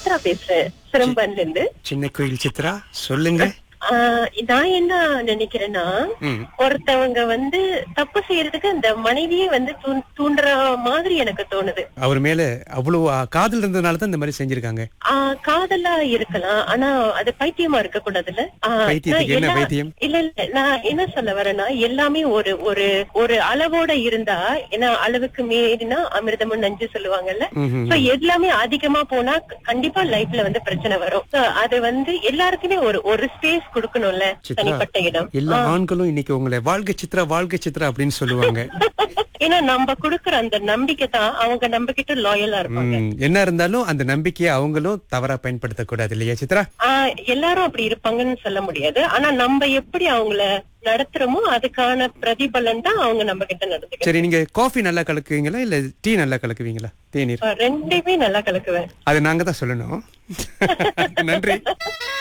சித்ரா பேசுறேன் சிரம்பன்ல இருந்து சின்ன கோயில் சித்ரா சொல்லுங்க ஆஹ் நான் என்ன நினைக்கிறேன்னா ம். ஒருத்தவங்க வந்து தப்பு செய்யறதுக்கு அந்த மனைவியே வந்து தூண்- தூண்டுற மாதிரி எனக்கு தோணுது அவர் மேல அவ்வளவு ஆ, காதல் இருந்ததுனால தான் இந்த மாதிரி செஞ்சிருக்காங்க ஆஹ் காதலா இருக்கலாம் ஆனா அது பைத்தியமா இருக்க கூடாதுல்ல ஆஹ் பைத்தியத்துக்கு நான் என்ன எல்லா- பைத்தியம்? இல்ல இல்ல நான் என்ன சொல்ல வரேன்னா எல்லாமே ஒரு ஒரு ஒரு அளவோட இருந்தா ஏன்னா அளவுக்கு மீறினா அமிர்தமும் நஞ்சு சொல்லுவாங்கல்ல ம்ஹும். சோ எல்லாமே அதிகமா போனா க- கண்டிப்பா லைஃப்ல வந்து பிரச்சனை வரும் So, அது வந்து எல்லாருக்குமே ஒரு ஒரு ஸ்பேஸ் கொடுக்கணும்ல சித்ரா தனிப்பட்ட இடம் எல்லா ஆண்களும் இன்னைக்கு உங்களை வாழ்க்கை சித்ரா வாழ்க்கை சித்ரா அப்படின்னு சொல்லுவாங்க ஏன்னா நம்ம கொடுக்கற அந்த நம்பிக்கை தான் அவங்க நம்ம கிட்ட லாயலா இருப்பாங்க ம், என்ன இருந்தாலும் அந்த நம்பிக்கையை அவங்களும் தவறா பயன்படுத்தக்கூடாது இல்லையா சித்ரா ஆஹ் எல்லாரும் அப்படி இருப்பாங்கன்னு சொல்ல முடியாது ஆனா நம்ம எப்படி அவங்கள நடத்துறோமோ அதுக்கான பிரதிபலன் தான் அவங்க நம்ம கிட்ட நடந்துக்க சரி நீங்க காஃபி நல்லா கலக்குவீங்களா இல்ல டீ நல்லா கலக்குவீங்களா தேநீர் ரெண்டையுமே நல்லா கலக்குவேன் அது நாங்க தான் சொல்லணும் நன்றி